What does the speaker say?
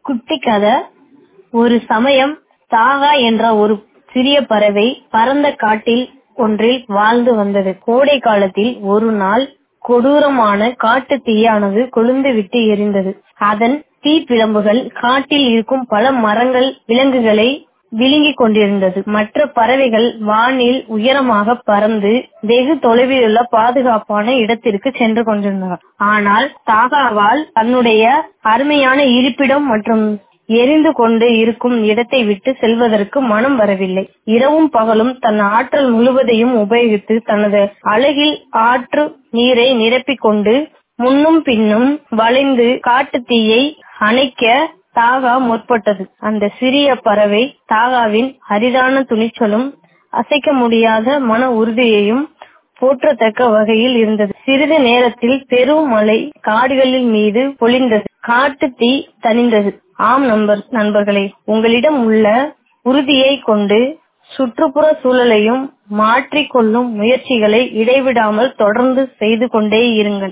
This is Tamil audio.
குட்டி கதை ஒரு சமயம் தாகா என்ற ஒரு சிறிய பறவை பரந்த காட்டில் ஒன்றில் வாழ்ந்து வந்தது கோடை காலத்தில் ஒரு நாள் கொடூரமான காட்டு தீயானது கொழுந்து விட்டு எரிந்தது அதன் தீப்பிழம்புகள் காட்டில் இருக்கும் பல மரங்கள் விலங்குகளை விழுங்கிக் கொண்டிருந்தது மற்ற பறவைகள் வானில் உயரமாக பறந்து வெகு தொலைவிலுள்ள பாதுகாப்பான இடத்திற்கு சென்று கொண்டிருந்தன ஆனால் தாகாவால் தன்னுடைய அருமையான இருப்பிடம் மற்றும் எரிந்து கொண்டு இருக்கும் இடத்தை விட்டு செல்வதற்கு மனம் வரவில்லை இரவும் பகலும் தன் ஆற்றல் முழுவதையும் உபயோகித்து தனது அழகில் ஆற்று நீரை நிரப்பிக் கொண்டு முன்னும் பின்னும் வளைந்து காட்டு தீயை அணைக்க தாகா முற்பட்டது அந்த சிறிய பறவை தாகாவின் அரிதான துணிச்சலும் அசைக்க முடியாத மன உறுதியையும் போற்றத்தக்க வகையில் இருந்தது சிறிது நேரத்தில் பெரும் மழை காடுகளின் மீது பொழிந்தது காட்டு தீ தணிந்தது ஆம் நண்பர் நண்பர்களே உங்களிடம் உள்ள உறுதியை கொண்டு சுற்றுப்புற சூழலையும் மாற்றிக் கொள்ளும் முயற்சிகளை இடைவிடாமல் தொடர்ந்து செய்து கொண்டே இருங்கள்